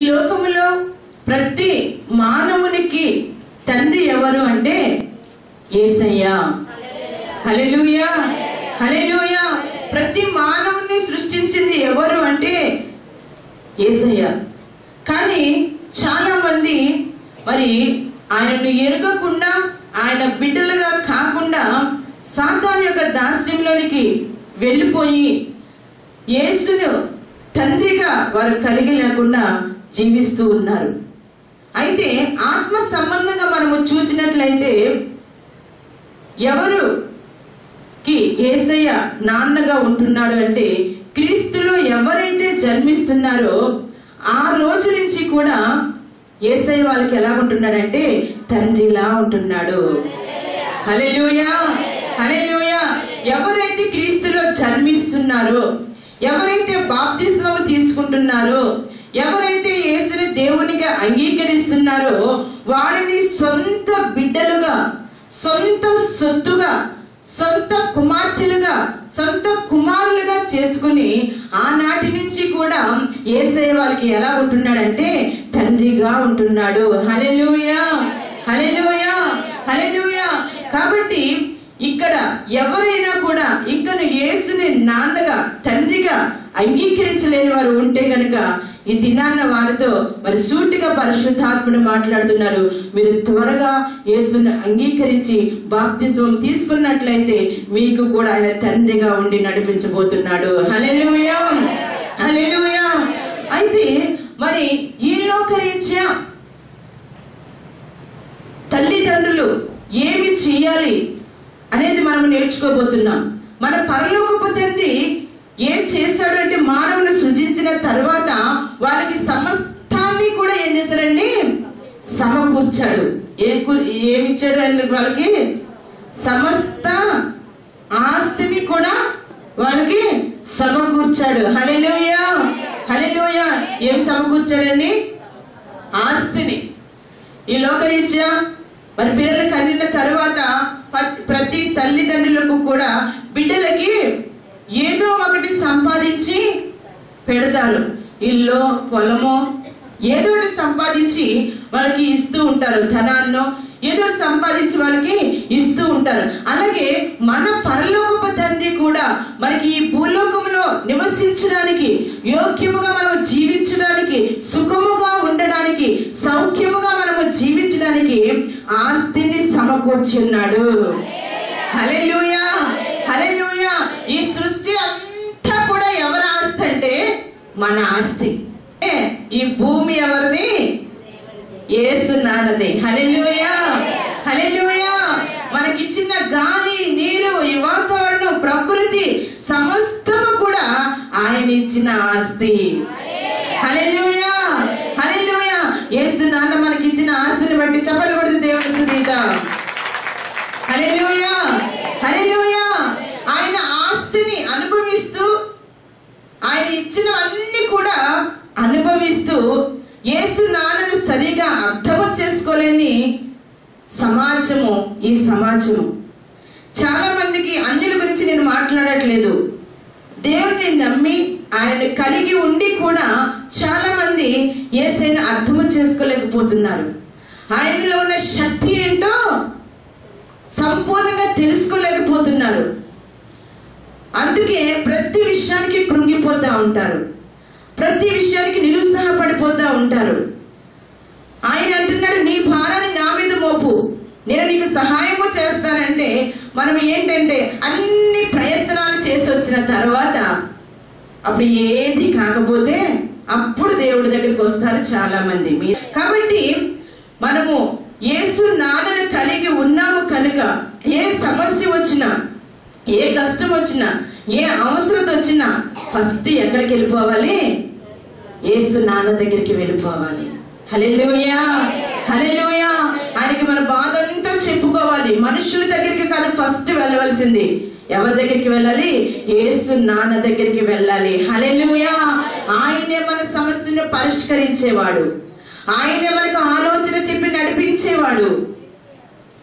ఈ లోకములో ప్రతి మానవునికి తండ్రి ఎవరు అంటే ఏసయ్యా హల్లెలూయా హల్లెలూయా ప్రతి మానవుని సృష్టించింది ఎవరు అంటే ఏసయ్య కానీ చాలా మంది మరి ఆయనను ఎరగకుండా ఆయన బిడ్డలుగా కాకుండా సాతాన్ యొక్క దాస్యంలోనికి వెళ్ళిపోయి యేసును తండ్రిగా వారు కలిగి లేకుండా జీవిస్తూ ఉన్నారు అయితే ఆత్మ సంబంధంగా మనము చూసినట్లయితే ఎవరు కి ఏసయ్య నాన్నగా ఉంటున్నాడు అంటే క్రీస్తులో ఎవరైతే జన్మిస్తున్నారో ఆ రోజు నుంచి కూడా ఏసయ్య వాళ్ళకి ఎలా ఉంటున్నాడంటే తండ్రిలా ఉంటున్నాడు హల్లెలూయా హల్లెలూయా ఎవరైతే క్రీస్తులో జన్మిస్తున్నారో ఎవరైతే బాప్తిస్మం తీసుకుంటున్నారో ఎవరైతే యేసుని దేవునిగా అంగీకరిస్తున్నారో వారిని సొంత బిడ్డలుగా సొంత సొత్తుగా సొంత కుమార్తెలుగా సొంత కుమారులుగా చేసుకుని ఆనాటి నుంచి కూడా ఏసయ్య వాళ్ళకి ఎలా ఉంటున్నాడంటే తండ్రిగా ఉంటున్నాడు హల్లెలూయా హల్లెలూయా హల్లెలూయా కాబట్టి ఇక్కడ ఎవరైనా కూడా ఇంకను యేసుని నాన్నగా తండ్రిగా అంగీకరించలేని వారు ఉంటే గనుక ఈ దినాన్న వారితో మరి సూటిగా పరిశుద్ధాత్ముడు మాట్లాడుతున్నారు మీరు త్వరగా యేసుని అంగీకరించి బాప్తిజం తీసుకున్నట్లయితే మీకు కూడా ఆయన తండ్రిగా ఉండి నడిపించబోతున్నాడు హల్లెలూయా హల్లెలూయా అయితే మరి ఈ లోకరీత్యా తల్లిదండ్రులు ఏమి చేయాలి అనేది మనం నేర్చుకోబోతున్నాం మన పరలోకపు తండ్రి ఏం చేశాడు అంటే మానవుని సృజించిన తర్వాత వారికి సమస్తాన్ని కూడా ఏం చేశాడండి సమకూర్చాడు ఏం కూ- ఏమి ఇచ్చాడు ఆయన వాళ్ళకి సమస్త ఆస్తిని కూడా వాళ్ళకి సమకూర్చాడు హల్లెలూయా హల్లెలూయా ఏం సమకూర్చాడండి ఆస్తిని ఈ లోకరీత్యా మరి పిల్లలు కనిన తర్వాత ప- ప్రతి తల్లిదండ్రులకు కూడా బిడ్డలకి ఏదో ఒకటి సంపాదించి పెడతారు ఇల్లు పొలము ఏదో ఒకటి సంపాదించి వాళ్ళకి ఇస్తూ ఉంటారు ధనాన్నో ఏదో ఒకటి సంపాదించి వాళ్ళకి ఇస్తూ ఉంటారు అలాగే మన పరలోకపు తండ్రి కూడా మనకి ఈ భూలోకంలో నివసించడానికి యోగ్యముగా మనం జీవించడానికి సుఖముగా ఉండడానికి సౌఖ్యముగా మనము జీవించడానికి ఆస్తిని సమకూర్చున్నాడు హల్లెలూయా హల్లెలూయా ఈ సృష్టి అంతా కూడా ఎవరి ఆస్తి అంటే మన ఆస్తి ఏ, ఈ భూమి ఎవరిది యేసు నాన్నది హల్లెలూయా హల్లెలూయా మనకిచ్చిన గాలి నీరు ఈ వాతావరణం ప్రకృతి సమస్తము కూడా ఆయన ఇచ్చిన ఆస్తి హల్లెలూయా హల్లెలూయా యేసు నాన్న మనకి ఇచ్చిన ఆస్తిని బట్టి చెప్పలు కొడుతు దేవుని స్తుతిద్దాం హల్లెలూయా హల్లెలూయా ఆయన ఆస్తిని అనుభవిస్తూ ఆయన ఇచ్చిన అన్ని కూడా అనుభవిస్తూ యేసు నాన్నను సరిగా అర్థము చేసుకోలేని సమాజము ఈ సమాజము చాలా మందికి అన్యుల గురించి నేను మాట్లాడట్లేదు దేవుడిని నమ్మి ఆయన కలిగి ఉండి కూడా చాలా మంది ఏసైనా అర్థము చేసుకోలేకపోతున్నారు ఆయనలో ఉన్న శక్తి ఏంటో సంపూర్ణంగా తెలుసుకోలేకపోతున్నారు అందుకే ప్రతి విషయానికి కృంగిపోతా ఉంటారు ప్రతి విషయానికి నిరుత్సాహపడిపోతా ఉంటారు ఆయన అంటున్నాడు నీ భారాన్ని నా మీద మోపు నేను నీకు సహాయము చేస్తానంటే మనం ఏంటంటే అన్ని ప్రయత్నాలు చేసి వచ్చిన తర్వాత అప్పుడు ఏది కాకపోతే అప్పుడు దేవుడి దగ్గరికి వస్తారు చాలా మంది మీ- కాబట్టి మనము యేసు నాన్నను కలిగి ఉన్నాము కనుక ఏ సమస్య వచ్చినా ఏ కష్టం వచ్చినా ఏ అవసరత వచ్చినా ఫస్ట్ ఎక్కడికి వెళ్ళిపోవాలి యేసు నాన్న దగ్గరికి వెళ్ళిపోవాలి హల్లెలూయా హల్లెలూయా ఆయనకి మన బాధ అంతా చెప్పుకోవాలి మనుషుల దగ్గరికి కాదు ఫస్ట్ వెళ్ళవలసింది ఎవరి దగ్గరికి వెళ్ళాలి యేసు నాన్న దగ్గరికి వెళ్ళాలి హల్లెలూయా ఆయనే మన సమస్యను పరిష్కరించేవాడు ఆయనే మనకు ఆలోచన చెప్పి నడిపించేవాడు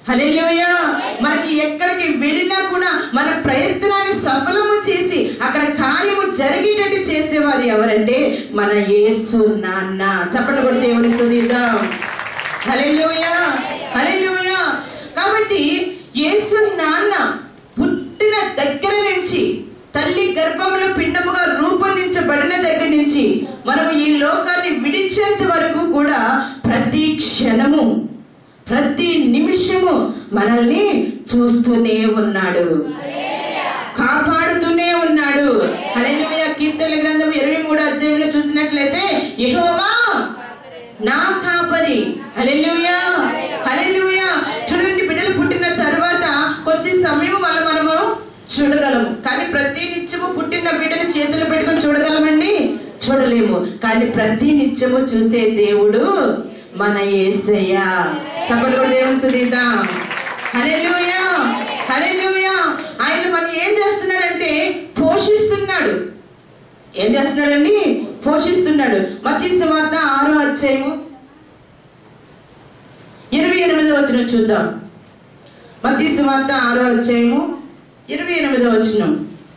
హల్లెలూయా మనకి ఎక్కడికి వెళ్ళినా కూడా మన ప్రయత్నాన్ని సఫలము చేసి అక్కడ కార్యము జరిగేటట్టు చేసేవారు ఎవరంటే మన యేసు నాన్న చప్పట్లు కొట్టి దేవుని స్తుతిద్దాం హల్లెలూయా హల్లెలూయా కాబట్టి యేసు నాన్న పుట్టిన దగ్గర నుంచి తల్లి గర్భంలో పిండముగా రూపొందించబడిన దగ్గర నుంచి మనం ఈ లోకాన్ని విడిచేంత వరకు కూడా ప్రతి క్షణము ప్రతి నిమిషము మనల్ని చూస్తూనే ఉన్నాడు కాపాడుతూనే ఉన్నాడు హల్లెలూయా కీర్తన గ్రంథం ఇరవై మూడు అధ్యాయంలో చూసినట్లయితే యెహోవా నా కాపరి హల్లెలూయా హల్లెలూయా చూడండి బిడ్డలు పుట్టిన తర్వాత కొద్ది సమయం వాళ్ళ మనము చూడగలము కానీ ప్రతి నిత్యము పుట్టిన బిడ్డని చేతులు పెట్టుకొని చూడగలమండి చూడలేము కానీ ప్రతి నిత్యము చూసే దేవుడు మన యేసయ్య చప్పలు కూడా దేవుని స్తుతిద్దాం హల్లెలూయా హల్లెలూయా ఆయన మనం ఏం చేస్తున్నాడంటే పోషిస్తున్నాడు ఏం చేస్తున్నాడండి పోషిస్తున్నాడు మత్తీ సువార్త ఆరో అధ్యాయము ఇరవై ఎనిమిదో వచ్చిన చూద్దాం మత్తీ సువార్త ఆరో అధ్యాయము ఇరవై ఎనిమిదో వచనం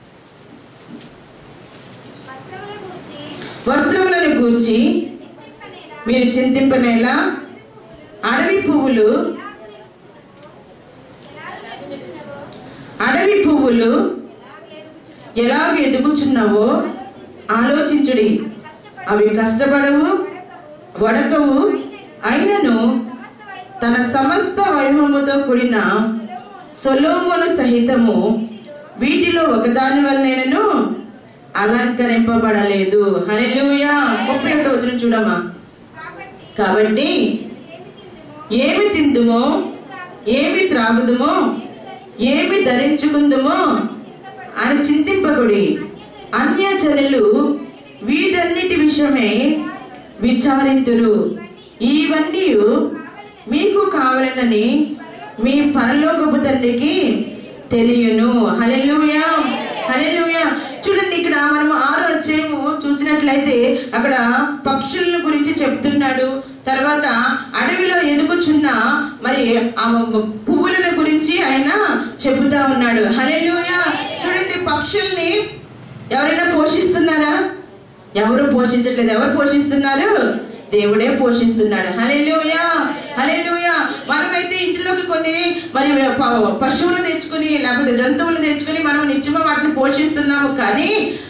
వస్త్రముల గూర్చి వస్త్రములను గూర్చి చింతింపనేలా మీరు చింతింపనేలా అడవి పువ్వులు అడవి పువ్వులు ఎలా ఎదుగుచున్నావో ఆలోచించుడి అవి కష్టపడవు వడకవు అయినను తన సమస్త వైభవముతో కూడిన సొలోమును సహితము వీటిలో ఒకదాని వల్లనేను అలంకరింపబడలేదు హల్లెలూయా ముప్పై ఒకటి వచ్చిన చూడమ్మా కాబట్టి కాబట్టి ఏమి తిందుమో ఏమి తిందుమో ఏమి త్రాగుదుమో ఏమి ధరించుకుందుమో అని చింతింపకుడి అన్యజనులు వీటన్నిటి విషయమే విచారింతురు ఇవన్నీ మీకు కావాలనని మీ పరలోకపు తండ్రికి తెలియను హల్లెలూయా హల్లెలూయా చూడండి ఇక్కడ మనం ఆరో అధ్యాయము చూసినట్లయితే అక్కడ పక్షులను గురించి చెప్తున్నాడు తర్వాత అడవిలో ఎదుగుచున్న మరి ఆ పువ్వులను గురించి ఆయన చెబుతా ఉన్నాడు హల్లెలూయా చూడండి పక్షుల్ని ఎవరైనా పోషిస్తున్నారా ఎవరు పోషించట్లేదు ఎవరు పోషిస్తున్నారు దేవుడే పోషిస్తున్నాడు హల్లెలూయా హల్లెలూయా మనమైతే ఇంట్లోకి కొన్ని మరి ప- పశువులు తెచ్చుకుని లేకపోతే జంతువులు తెచ్చుకుని మనం నిత్యము వాటిని పోషిస్తున్నాము కానీ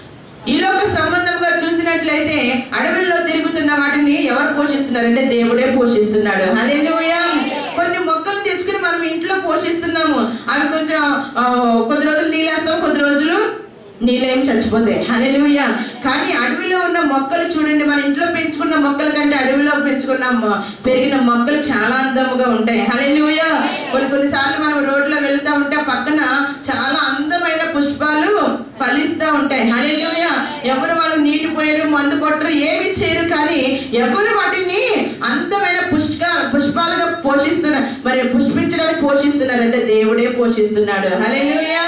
ఈలోక సంబంధంగా చూసినట్లయితే అడవుల్లో తిరుగుతున్న వాటిని ఎవరు పోషిస్తున్నారు అంటే దేవుడే పోషిస్తున్నాడు హల్లెలూయా కొన్ని మొక్కలు తెచ్చుకుని మనం ఇంట్లో పోషిస్తున్నాము అవి కొంచెం ఆ, కొద్ది రోజులు నీళ్ళేస్తాం కొద్ది రోజులు నీళ్ళేం చచ్చిపోతాయి హల్లెలూయా కానీ అడవిలో ఉన్న మొక్కలు చూడండి మన ఇంట్లో పెంచుకున్న మొక్కల కంటే అడవిలో పెంచుకున్న మొ- పెరిగిన మొక్కలు చాలా అందముగా ఉంటాయి హల్లెలూయా కొన్ని కొన్నిసార్లు మనం రోడ్లో వెళ్తా ఉంటే పక్కన చాలా అందమైన పుష్పాలు ఫలిస్తా ఉంటాయి హల్లెలూయా ఎవరు వాళ్ళు నీటి పోయారు మందు కొట్టరు ఏమి చేయరు కానీ ఎవరు వాటిని అందమైన పుష్ప పుష్పాలుగా పోషిస్తున్నారు మరి పుష్పించడానికి పోషిస్తున్నారంటే దేవుడే పోషిస్తున్నాడు హల్లెలూయా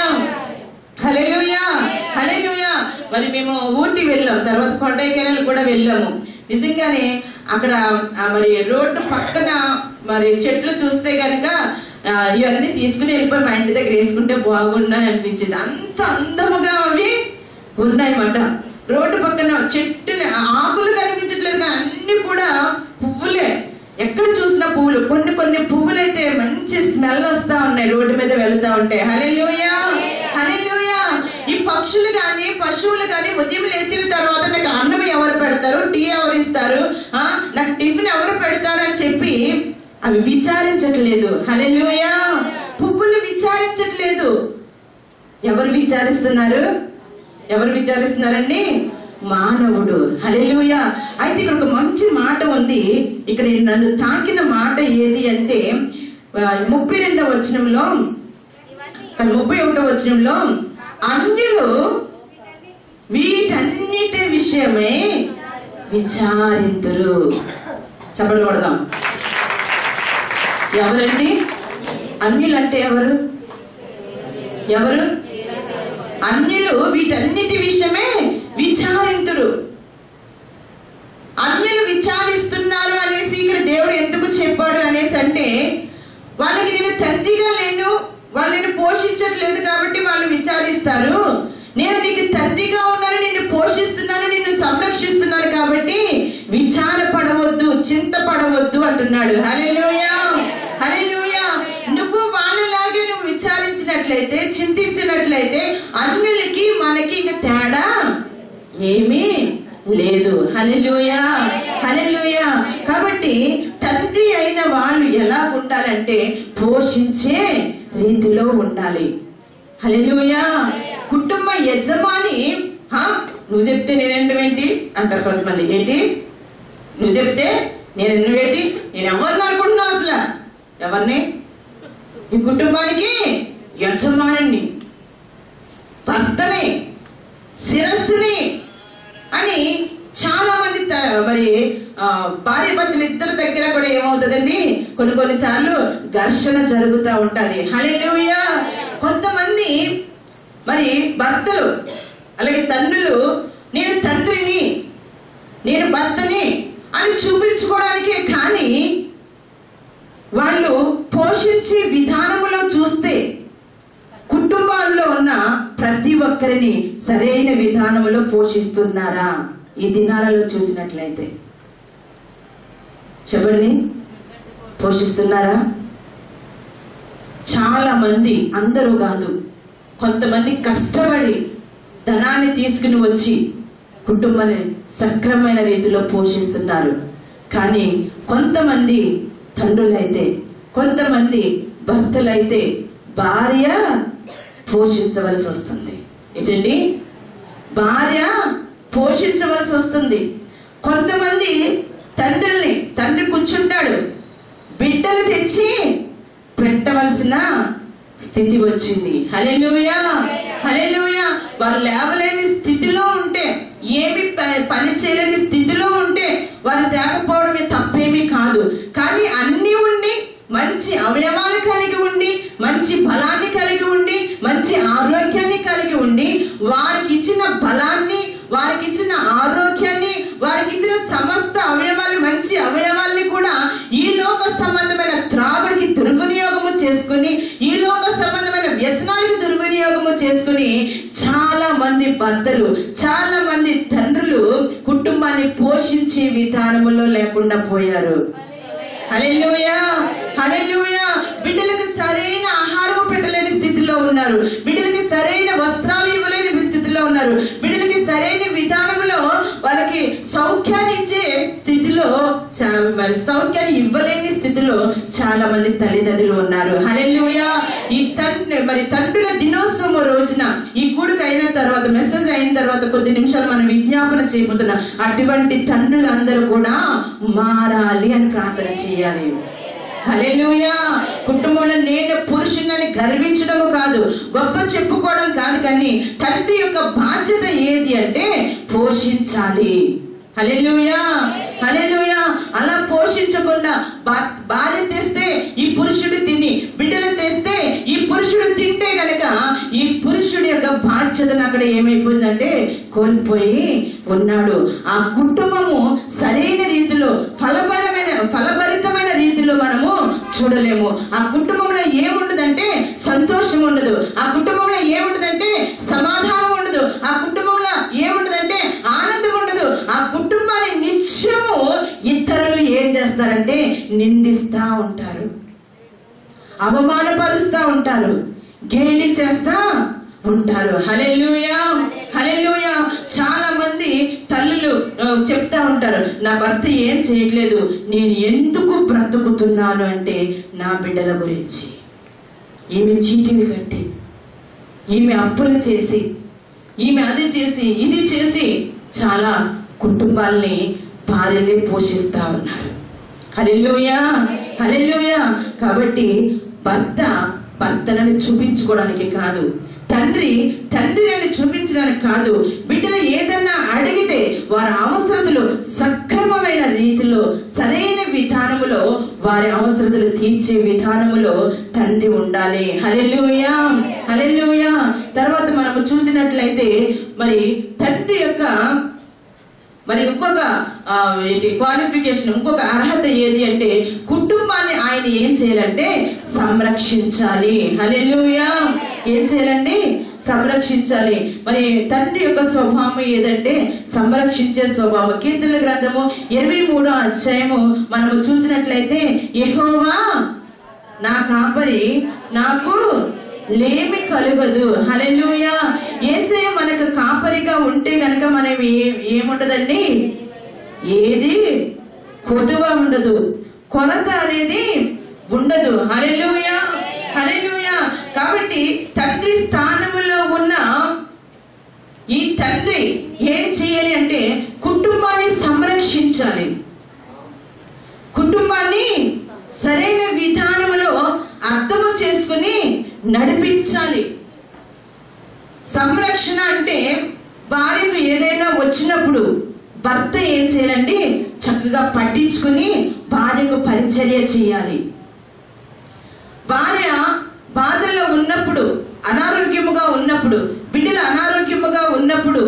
హల్లెలూయా హల్లెలూయా మరి మేము ఊటీ వెళ్ళాం తర్వాత కొడైకెనాల్ కూడా వెళ్ళాము నిజంగానే అక్కడ ఆ మరి రోడ్డు పక్కన మరి చెట్లు చూస్తే గనక ఆ, ఇవన్నీ తీసుకుని వెళ్ళిపోయి మా ఇంటి దగ్గర వేసుకుంటే బాగున్నాయి అనిపించింది అంత అందముగా అవి ఉన్నాయన్నమాట రోడ్డు పక్కన చెట్టు ఆకులు కనిపించట్లేదు కానీ అన్ని కూడా పువ్వులే ఎక్కడ చూసినా పువ్వులు కొన్ని కొన్ని పువ్వులు అయితే మంచి స్మెల్ వస్తా ఉన్నాయి రోడ్డు మీద వెళ్తా ఉంటే హల్లెలూయా హల్లెలూయా ఈ పక్షులు కానీ పశువులు కానీ ఉదయం లేచిన తర్వాత నాకు అన్నం ఎవరు పెడతారు టీ ఎవరు ఇస్తారు ఆ, నాకు టిఫిన్ ఎవరు పెడతారు అని చెప్పి అవి విచారించట్లేదు హల్లెలూయా పువ్వులు విచారించట్లేదు ఎవరు విచారిస్తున్నారు ఎవరు విచారిస్తున్నారండి మానవుడు హల్లెలూయా అయితే ఇక్కడ ఒక మంచి మాట ఉంది ఇక్కడ నన్ను తాకిన మాట ఏది అంటే ఆ, ముప్పై రెండవ వచనంలో ఇవన్నీ కానీ ముప్పై ఒకటో వచనంలో అన్యులు వీటన్నిటి విషయమై విచారింతురు చెప్పలు కొడదాం ఎవరండి అన్యులంటే ఎవరు ఎవరు అన్యులు వీటన్నిటి విషయమే విచారింతురు అన్యులు విచారిస్తున్నారు అనేసి ఇక్కడ దేవుడు ఎందుకు చెప్పాడు అనేసి అంటే వాళ్ళకి నేను తండ్రి అంటున్నాడు హల్లెలూయా హల్లెలూయా నువ్వు వాళ్ళలాగే నువ్వు విచారించినట్లయితే చింతించినట్లయితే అన్యులకి మనకి ఇంక తేడా ఏమీ లేదు హల్లెలూయా హల్లెలూయా కాబట్టి తండ్రి అయిన వాళ్ళు ఎలా ఉండాలంటే పోషించే రీతిలో ఉండాలి హల్లెలూయా కుటుంబ యజమాని "హా, నువ్వు చెప్తే నేనేంటి అంటారు కొంతమంది ఏంటి నువ్వు చెప్తే నేను ఎన్నువేటి నేను ఎవరిని అనుకుంటున్నావు అసలు ఎవరిని ఈ కుటుంబానికి యజమాని భర్తని శిరస్సుని అని చాలా మంది త- మరి ఆ, భార్య భర్తలు ఇద్దరి దగ్గర కూడా ఏమవుతుందండి కొన్ని కొన్ని సార్లు ఘర్షణ జరుగుతూ ఉంటది హల్లెలూయా కొంతమంది మరి భర్తలు అలాగే తండ్రులు నేను తండ్రిని నేను భర్తని అని చూపించుకోవడానికే కానీ వాళ్ళు పోషించే విధానంలో చూస్తే కుటుంబాల్లో ఉన్న ప్రతి ఒక్కరిని సరైన విధానంలో పోషిస్తున్నారా ఈ దినాలలో చూసినట్లయితే చెప్పండి పోషిస్తున్నారా చాలా మంది అందరూ కాదు కొంతమంది కష్టపడి ధనాన్ని తీసుకుని వచ్చి కుటుంబాన్ని సక్రమైన రీతిలో పోషిస్తున్నారు కానీ కొంతమంది తండ్రులైతే కొంతమంది భర్తలైతే భార్య పోషించవలసి వస్తుంది ఏంటండి భార్య పోషించవలసి వస్తుంది కొంతమంది తండ్రుల్ని తండ్రి కూర్చుంటాడు బిడ్డలు తెచ్చి పెట్టవలసిన స్థితి వచ్చింది హల్లెలూయా హల్లెలూయా వారు లేవలేని స్థితిలో ఉంటే ఏమి ప- పని చేయలేని స్థితిలో ఉంటే వారు తేకపోవడమే తప్పేమీ కాదు కానీ అన్ని ఉండి మంచి అవయవాలు కలిగి ఉండి మంచి బలాన్ని కలిగి ఉండి మంచి ఆరోగ్యాన్ని కలిగి ఉండి వారికి ఇచ్చిన బలాన్ని వారికి ఇచ్చిన ఆరోగ్యాన్ని వారికి ఇచ్చిన సమస్త అవయవాలు మంచి అవయవాల్ని కూడా ఈ లోక సంబంధమైన త్రాగుడికి దుర్వినియోగము చేసుకుని ఈ లోక సంబంధమైన వ్యసనాలకు దుర్వినియోగము చేసుకుని చాలా మంది భర్తలు చాలా మంది తండ్రులు కుటుంబాన్ని పోషించే విధానములో లేకుండా పోయారు హల్లెలూయా హల్లెలూయా బిడ్డలకు సరైన ఆహారం పెట్టలేని స్థితిలో ఉన్నారు బిడ్డలకి సరైన వస్త్రాలు ఇవ్వలేని స్థితిలో ఉన్నారు బిడ్డలకి సరైన విధానంలో వాళ్ళకి సౌఖ్యాన్ని ఇచ్చే స్థితిలో చా- మరి సౌఖ్యాన్ని ఇవ్వలేని స్థితిలో చాలా మంది తల్లిదండ్రులు ఉన్నారు హల్లెలూయా ఈ తండ్రి మరి తండ్రుల దినోత్సవం రోజున ఈ కూడిక అయిన తర్వాత మెసేజ్ అయిన తర్వాత కొద్ది నిమిషాలు మనం విజ్ఞాపన చేయబోతున్నాం అటువంటి తండ్రులందరూ కూడా మారాలి అని ప్రార్థన చేయాలి హల్లెలూయా కుటుంబంలో నేను పురుషుని గర్వించడం కాదు గొప్ప చెప్పుకోవడం కాదు కానీ తండ్రి యొక్క బాధ్యత ఏది అంటే పోషించాలి హల్లెలూయా హల్లెలూయా అలా పోషించకుండా భా- భార్య తెస్తే ఈ పురుషుడు తిని బిడ్డలు తెస్తే ఈ పురుషుడు తింటే గనక ఈ పురుషుడి యొక్క బాధ్యతను అక్కడ ఏమైపోయిందంటే కోల్పోయి ఉన్నాడు ఆ కుటుంబము సరైన రీతిలో ఫలపరమైన ఫలభరితమైన రీతిలో మనము చూడలేము ఆ కుటుంబంలో ఏముండదంటే సంతోషం ఉండదు ఆ కుటుంబంలో ఏముండదంటే సమాధానం ఉండదు ఆ కుటుంబంలో ఏముండదంటే ఆనందం ఉండదు ఆ కుటుంబాన్ని నిత్యము ఇతరులు ఏం చేస్తారంటే నిందిస్తా ఉంటారు అవమానపరుస్తా ఉంటారు గేలి చేస్తా ఉంటారు హలెలుయా హలెలుయా చాలా మంది తల్లులు ఆ, చెప్తా ఉంటారు నా భర్త ఏం చేయట్లేదు నేను ఎందుకు బ్రతుకుతున్నాను అంటే నా బిడ్డల గురించి ఈమె చీటీలు కట్టి ఈమె అప్పులు చేసి ఈమె అది చేసి ఇది చేసి చాలా కుటుంబాల్ని భార్యలే పోషిస్తా ఉన్నారు హల్లెలూయా హల్లెలూయా కాబట్టి భర్త భర్తలను చూపించుకోవడానికి కాదు తండ్రి తండ్రి అని చూపించడానికి కాదు బిడ్డలు ఏదన్నా అడిగితే వారి అవసరతలు సక్రమమైన రీతిలో సరైన విధానములో వారి అవసరతలు తీర్చే విధానములో తండ్రి ఉండాలి హల్లెలూయా హల్లెలూయా తర్వాత మనము చూసినట్లయితే మరి తండ్రి యొక్క మరి ఇంకొక ఆ, ఏంటి క్వాలిఫికేషన్ ఇంకొక అర్హత ఏది అంటే కుటుంబాన్ని ఆయన ఏం చేయాలంటే సంరక్షించాలి హల్లెలూయా ఏం చేయాలండి సంరక్షించాలి మరి తండ్రి యొక్క స్వభావం ఏదంటే సంరక్షించే స్వభావం కీర్తన గ్రంథము ఇరవై మూడో అధ్యాయము మనము చూసినట్లయితే యెహోవా నా కాపరి నాకు లేమి కలుగదు హల్లెలూయా యేసయ్య మనకు కాపరిగా ఉంటే గనక మనం ఏ- ఏముండదండి ఏది కొదువ ఉండదు కొరత అనేది ఉండదు హల్లెలూయా హల్లెలూయా కాబట్టి తండ్రి స్థానములో ఉన్న ఈ తండ్రి ఏం చేయాలి అంటే కుటుంబాన్ని సంరక్షించాలి కుటుంబాన్ని సరైన విధానంలో అర్థము చేసుకుని నడిపించాలి సంరక్షణ అంటే భార్యకు ఏదైనా వచ్చినప్పుడు భర్త ఏం చేయాలండి చక్కగా పట్టించుకుని భార్యకు పరిచర్య చేయాలి భార్య బాధల్లో ఉన్నప్పుడు అనారోగ్యముగా ఉన్నప్పుడు బిడ్డలు అనారోగ్యముగా ఉన్నప్పుడు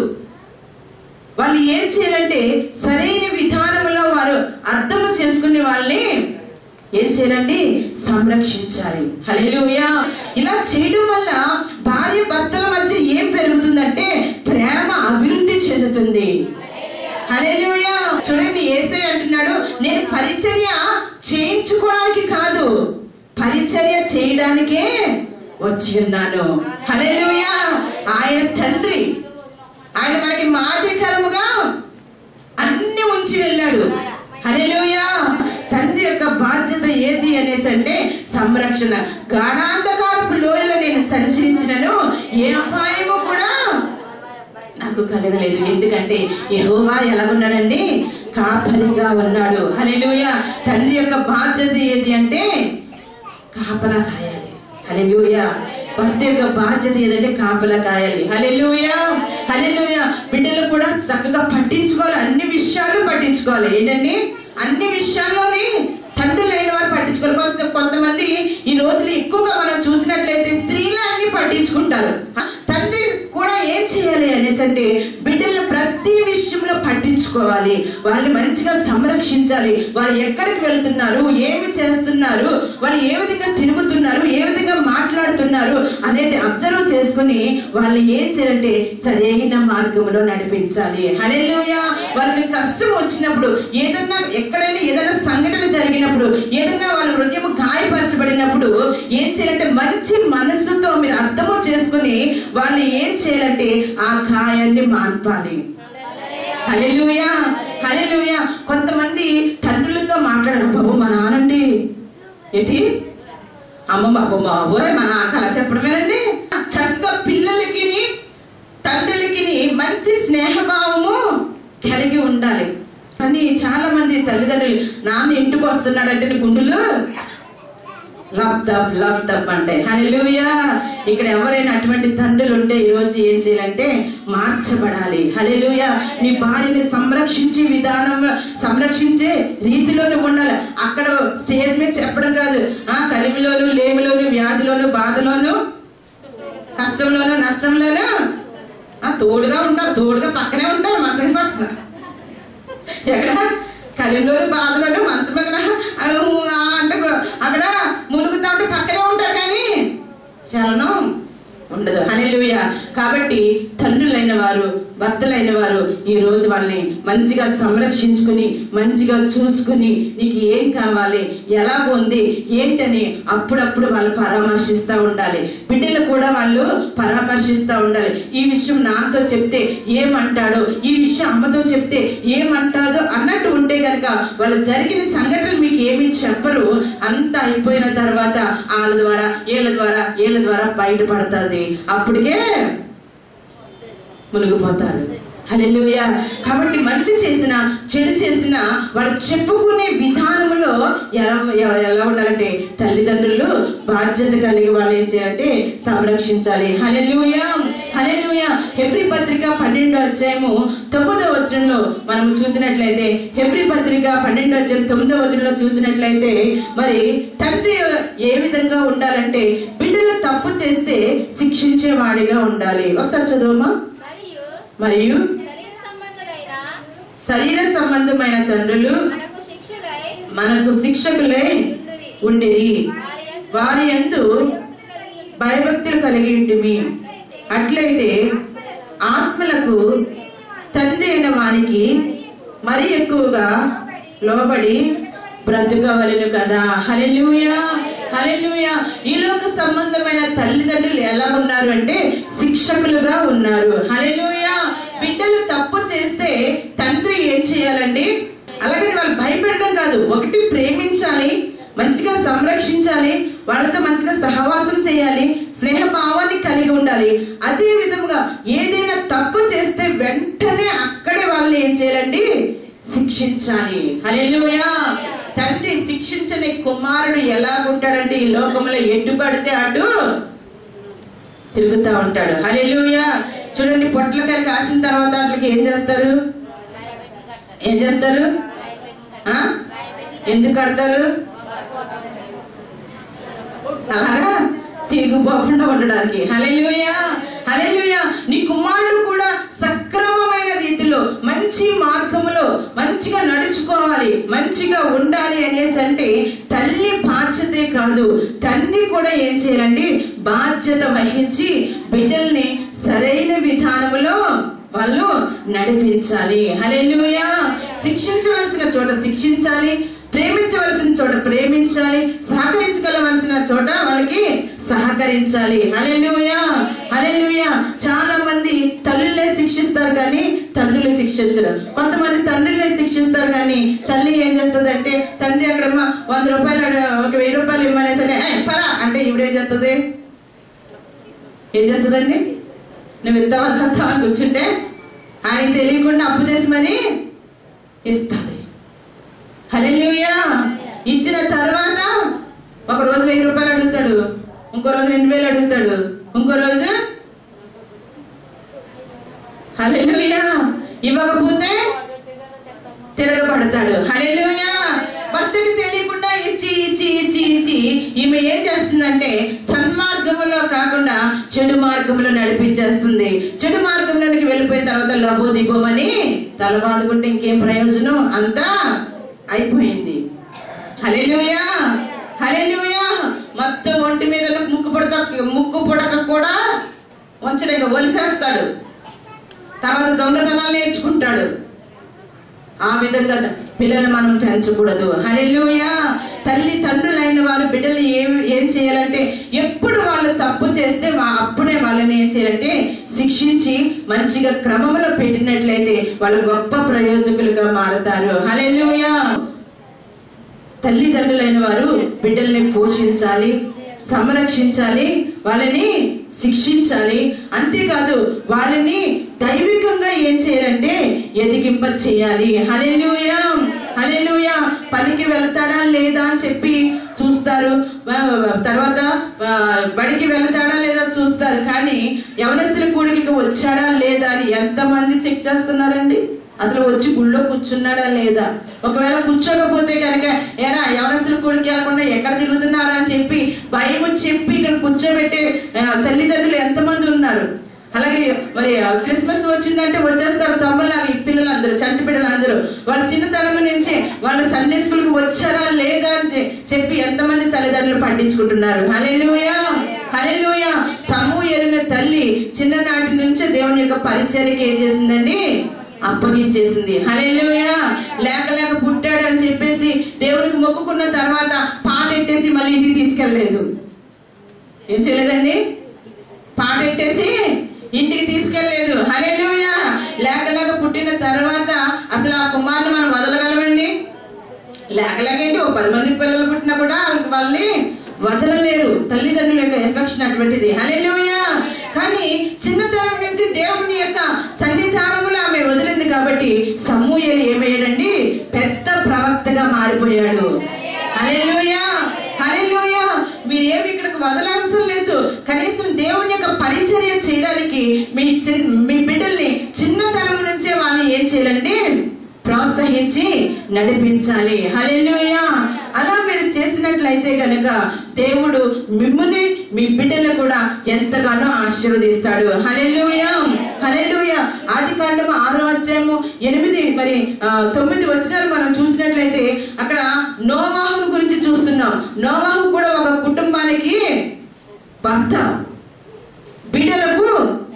వాళ్ళు ఏం చేయాలంటే సరైన విధానంలో వారు అర్థం చేసుకునే వాళ్ళని ఏం చేయాలండి సంరక్షించాలి హల్లెలూయా ఇలా చేయడం వల్ల భార్య భర్తల మధ్య ఏం పెరుగుతుందంటే ప్రేమ అభివృద్ధి చెందుతుంది హల్లెలూయా చూడండి ఏసై అంటున్నాడు నేను పరిచర్య చేయించుకోవడానికి కాదు పరిచర్య చేయడానికే వచ్చి ఉన్నాను హల్లెలూయా ఆయన తండ్రి ఆయన మనకి మాదికరముగా అన్ని ఉంచి వెళ్ళాడు హల్లెలూయా తండ్రి యొక్క బాధ్యత ఏది అనేసి అంటే సంరక్షణ గాఢాంధకారపు లోయలో నేను సంచరించినను ఏ అపాయము కూడా నాకు కలగలేదు ఎందుకంటే యెహోవా ఎలా ఉన్నాడండి కాపరిగా ఉన్నాడు హల్లెలూయా తండ్రి యొక్క బాధ్యత ఏది అంటే కాపలా కాయాలి హల్లెలూయా భర్త యొక్క బాధ్యత ఏదంటే కాపలా కాయాలి హల్లెలూయా హల్లెలూయా బిడ్డలు కూడా చక్కగా పట్టించుకోవాలి అన్ని విషయాలు పట్టించుకోవాలి ఏంటండి అన్ని విషయాల్లోని తండ్రులైన వారు పట్టించుకోవాలి కొంత కొంతమంది ఈ రోజులు ఎక్కువగా మనం చూసినట్లయితే స్త్రీలు అన్ని పట్టించుకుంటారు ఆ, తండ్రి కూడా ఏం చేయాలి అనేసి అంటే బిడ్డలు ప్రతి విషయంలో పట్టించుకోవాలి వాళ్ళని మంచిగా సంరక్షించాలి వాళ్ళు ఎక్కడికి వెళ్తున్నారు ఏమి చేస్తున్నారు వాళ్ళు ఏ విధంగా తిరుగుతున్నారు ఏ విధంగా మాట్లాడుతున్నారు అనేది అబ్జర్వ్ చేసుకుని వాళ్ళు ఏం చేయాలంటే సరైన మార్గంలో నడిపించాలి హల్లెలూయా వాళ్ళకి కష్టం వచ్చినప్పుడు ఏదన్నా ఎక్కడైనా ఏదైనా సంఘటన జరిగినప్పుడు ఏదైనా వాళ్ళ హృదయం గాయపరచబడినప్పుడు ఏం చేయాలంటే మంచి మనసుతో మీరు అర్థము చేసుకుని వాళ్ళు ఏం చేయాలంటే ఆ గాయాన్ని మాన్పాలి హల్లెలూయా హల్లెలూయా కొంతమంది తండ్రులతో మాట్లాడడం బాబు మా నానండి ఏంటి అమ్మ బాబు బాబోయ్ మా నాన్న అలా చెప్పడమేనండి చక్కగా పిల్లలకి తండ్రులకి మంచి స్నేహభావము కలిగి ఉండాలి కానీ చాలా మంది తల్లిదండ్రులు నాన్న ఇంటికి వస్తున్నాడంటే గుండులు లబ్దబ్ లబ్దబ్ అంటే హల్లెలూయా ఇక్కడ ఎవరైనా అటువంటి తండ్రులు ఉంటే ఈ రోజు ఏం చేయాలంటే మార్చబడాలి హల్లెలూయా నీ భార్యని సంరక్షించే విధానం సంరక్షించే రీతిలోనే ఉండాలి అక్కడ స్టేజ్ మీద చెప్పడం కాదు ఆ కలిమిలోను లేమిలోను వ్యాధిలోను బాధలోను కష్టంలోను నష్టంలోను ఆ తోడుగా ఉంటారు తోడుగా పక్కనే ఉంటారు మంచం పక్కన ఎక్కడ కలిలోని బాధలను మంచం పక్కన అను ఆ అంటే గో- అక్కడ మునుగుతా ఉంటే పక్కనే ఉంటారు కానీ చలనం ఉండదు హల్లెలూయ కాబట్టి తండ్రులైన వారు భర్తలైన వారు ఈ రోజు వాళ్ళని మంచిగా సంరక్షించుకుని మంచిగా చూసుకుని నీకు ఏం కావాలి ఎలా ఉంది ఏంటని అప్పుడప్పుడు వాళ్ళు పరామర్శిస్తూ ఉండాలి బిడ్డలు కూడా వాళ్ళు పరామర్శిస్తూ ఉండాలి ఈ విషయం నాతో చెప్తే ఏమంటాడో ఈ విషయం అమ్మతో చెప్తే ఏమంటాదో అన్నట్టు ఉంటే గనక వాళ్ళు జరిగిన సంఘటనలు మీకు ఏమి చెప్పరు అంతా అయిపోయిన తర్వాత వాళ్ళ ద్వారా వీళ్ళ ద్వారా వీళ్ళ ద్వారా బయటపడుతుంది అప్పటికే మునిగిపోతారు హల్లెలూయా కాబట్టి మంచి చేసిన చెడు చేసిన వాళ్ళు చెప్పుకునే విధానంలో ఎలా ఎ- ఎలా ఉండాలంటే తల్లిదండ్రులు బాధ్యత కలిగి వాళ్ళు ఏం చేయాలంటే సంరక్షించాలి హల్లెలూయా హల్లెలూయా హెబ్రి పత్రిక పన్నెండో అధ్యాయము తొమ్మిదో వచనంలో మనం చూసినట్లయితే హెబ్రి పత్రిక పన్నెండో అధ్యాయం తొమ్మిదో వచనంలో చూసినట్లయితే మరి తండ్రి ఏ విధంగా ఉండాలంటే బిడ్డలు తప్పు చేస్తే శిక్షించే వాడిగా ఉండాలి ఒకసారి చదువమ్మా మరియు మరియు శరీర సంబంధులైన శరీర సంబంధమైన తండ్రులు మనకు శిక్షులై మనకు శిక్షకులై ఉండిరి వారి యందు వారి యందు భయభక్తులు కలిగి భయభక్తులు కలిగి ఉండిమి ఉన్నట్లయితే అట్లయితే ఆత్మలకు తండ్రి అయిన వారికి మరి ఎక్కువగా లోబడి బ్రతుకవలను కదా హల్లెలూయా హల్లెలూయా ఈ లోక సంబంధమైన తల్లిదండ్రులు ఎలా ఉన్నారు అంటే శిక్షకులుగా ఉన్నారు హల్లెలూయా బిడ్డలు తప్పు చేస్తే తండ్రి ఏం చేయాలండి అలాగే వాళ్ళు భయపెట్టడం కాదు ఒకటి ప్రేమించాలి మంచిగా సంరక్షించాలి వాళ్ళతో మంచిగా సహవాసం చేయాలి స్నేహ భావాన్ని కలిగి ఉండాలి అదే విధముగా ఏదైనా తప్పు చేస్తే వెంటనే అక్కడే వాళ్ళని ఏం చేయాలండి శిక్షించాలి హల్లెలూయా తండ్రి శిక్షించని కుమారుడు ఎలా ఉంటాడంటే ఈ లోకంలో ఎటు పడితే అటు తిరుగుతా ఉంటాడు హల్లెలూయా చూడండి పొట్లకాయ కాసిన తర్వాత వాటికి ఏం చేస్తారు ఏం చేస్తారు ఆ? ఎందుకు కడతారు అలాగా తిరిగిపోకుండా ఉండడానికి హల్లెలూయా హల్లెలూయా నీ కుమారుడు కూడా సక్రమమైన రీతిలో మంచి మార్గములో మంచిగా నడుచుకోవాలి మంచిగా ఉండాలి అనేసి అంటే తల్లి బాధ్యతే కాదు తండ్రి కూడా ఏం చేయాలండి బాధ్యత వహించి బిడ్డల్ని సరైన విధానములో వాళ్ళు నడిపించాలి హల్లెలూయా శిక్షించవలసిన చోట శిక్షించాలి ప్రేమించవలసిన చోట ప్రేమించాలి సహకరించగలవలసిన చోట వాళ్ళకి సహకరించాలి హల్లెలూయా హల్లెలూయా చాలా మంది తల్లులే శిక్షిస్తారు కానీ తండ్రులు శిక్షించరు కొంతమంది తండ్రులే శిక్షిస్తారు కానీ తల్లి ఏం చేస్తుంది అంటే తండ్రి అక్కడ వంద రూపాయలు అడ- ఒక వెయ్యి రూపాయలు ఇవ్వనేసి అంటే "ఏయ్, పరా అంటే ఇవిడేం చేస్తుంది ఏం చేస్తుందండి నువ్వు ఇస్తావా సత్తావా అని కూర్చుంటే ఆయన తెలియకుండా అప్పు చేసిమని ఇస్తుంది హల్లెలూయా ఇచ్చిన తర్వాత ఒక రోజు వెయ్యి రూపాయలు అడుగుతాడు ఇంకో రోజు రెండు వేలు అడుగుతాడు ఇంకో రోజు హల్లెలూయా ఇవ్వకపోతే తిరగబడతాడు హల్లెలూయా భర్తకి తెలియకుండా ఇచ్చి ఇచ్చి ఇచ్చి ఇచ్చి ఈమె ఏం చేస్తుందంటే సన్మార్గములో కాకుండా చెడు మార్గంలో నడిపించేస్తుంది చెడు మార్గంలోనికి వెళ్ళిపోయిన తర్వాత లబో దిగోమని తల బాదుకుంటే ఇంకేం ప్రయోజనం అంతా అయిపోయింది హల్లెలూయా హల్లెలూయా మొత్తం ఒంటి మీద ముక్కు పుడక ముక్కు పుడక కూడా వంచలేక ఒలిసేస్తాడు తర్వాత దొంగతనాలు నేర్చుకుంటాడు ఆ విధంగా పిల్లలు మనం పెంచకూడదు హల్లెలూయా తల్లి తండ్రులైన వారు బిడ్డలు ఏం ఏం చేయాలంటే ఎప్పుడు వాళ్ళు తప్పు చేస్తే వా- అప్పుడే వాళ్ళని ఏం చేయాలంటే శిక్షించి మంచిగా క్రమంలో పెట్టినట్లయితే వాళ్ళు గొప్ప ప్రయోజకులుగా మారతారు హల్లెలూయా తల్లిదండ్రులైన వారు బిడ్డల్ని పోషించాలి సంరక్షించాలి వాళ్ళని శిక్షించాలి అంతేకాదు వాళ్ళని దైవికంగా ఏం చేయాలంటే ఎదిగింప చేయాలి హల్లెలూయా హల్లెలూయా పనికి వెళ్తాడా లేదా అని చెప్పి చూస్తారు ఆ, తర్వాత ఆ, బడికి వెళ్తాడా లేదా చూస్తారు కానీ యవనస్తుల కూడికి వచ్చాడా లేదా అని ఎంతమంది చెక్ చేస్తున్నారండి అసలు వచ్చి గుళ్ళో కూర్చున్నాడా లేదా ఒకవేళ కూర్చోకపోతే కనుక ఏరా యవనస్తులు కూడికి వెళ్ళకుండా ఎక్కడ తిరుగుతున్నారా అని చెప్పి భయం చెప్పి ఇక్కడ కూర్చోబెట్టే ఆ, తల్లిదండ్రులు ఎంతమంది ఉన్నారు అలాగే మరి ఆ, క్రిస్మస్ వచ్చిందంటే వచ్చేస్తారు తొమ్మలాగా ఈ పిల్లలందరూ చంటి పిల్లలందరూ వాళ్ళ చిన్నతనం నుంచి వాళ్ళు సండే స్కూల్ కి వచ్చారా లేదా అని చె- చెప్పి ఎంతమంది తల్లిదండ్రులు పట్టించుకుంటున్నారు హల్లెలూయా హల్లెలూయా సమూ ఎరిగిన తల్లి చిన్ననాటి నుంచే దేవుని యొక్క పరిచర్యకి ఏం చేసిందండి అప్పగించేసింది హల్లెలూయా లేక లేక పుట్టాడు అని చెప్పేసి దేవునికి మొక్కుకున్న తర్వాత పాట ఎట్టేసి మళ్ళీ ఇంటికి తీసుకెళ్ళలేదు ఏం చేయలేదండి పాట ఎట్టేసి ఇంటికి తీసుకెళ్ళలేదు హల్లెలూయా లేక లేక పుట్టిన తర్వాత అసలు ఆ కుమారుని మనం వదలగలమండి లేక లేకేంటి ఒక పది మంది పిల్లలు పుట్టినా కూడా వాళ్ళకి వాళ్ళని వదలలేరు తల్లిదండ్రుల యొక్క ఎఫెక్షన్ అటువంటిది హల్లెలూయా కానీ చిన్నతనం నుంచి దేవుని యొక్క సన్నిధానములో ఆమె వదిలింది కాబట్టి సమూహలు ఏమయ్యాడండి పెద్ద ప్రవక్తగా మారిపోయాడు హల్లెలూయా హల్లెలూయా మీరేమి ఇక్కడికి వదలవసరం లేదు కనీసం దేవుని యొక్క పరిచర్య చేయడానికి మీ చి- మీ బిడ్డల్ని చిన్నతనం నుంచే వాళ్ళని ఏం చేయాలండి ప్రోత్సహించి నడిపించాలి హల్లెలూయా అలా మీరు చేసినట్లయితే గనక దేవుడు మిమ్మల్ని మీ బిడ్డలు కూడా ఎంతగానో ఆశీర్వదిస్తాడు హల్లెలూయా హల్లెలూయా ఆది కాండము ఆరో అధ్యాయము ఎనిమిది మరి ఆ, తొమ్మిది వచనాలు మనం చూసినట్లయితే అక్కడ నోవాహు గురించి చూస్తున్నాం నోవాహు కూడా ఒక కుటుంబానికి భర్త బిడ్డలకు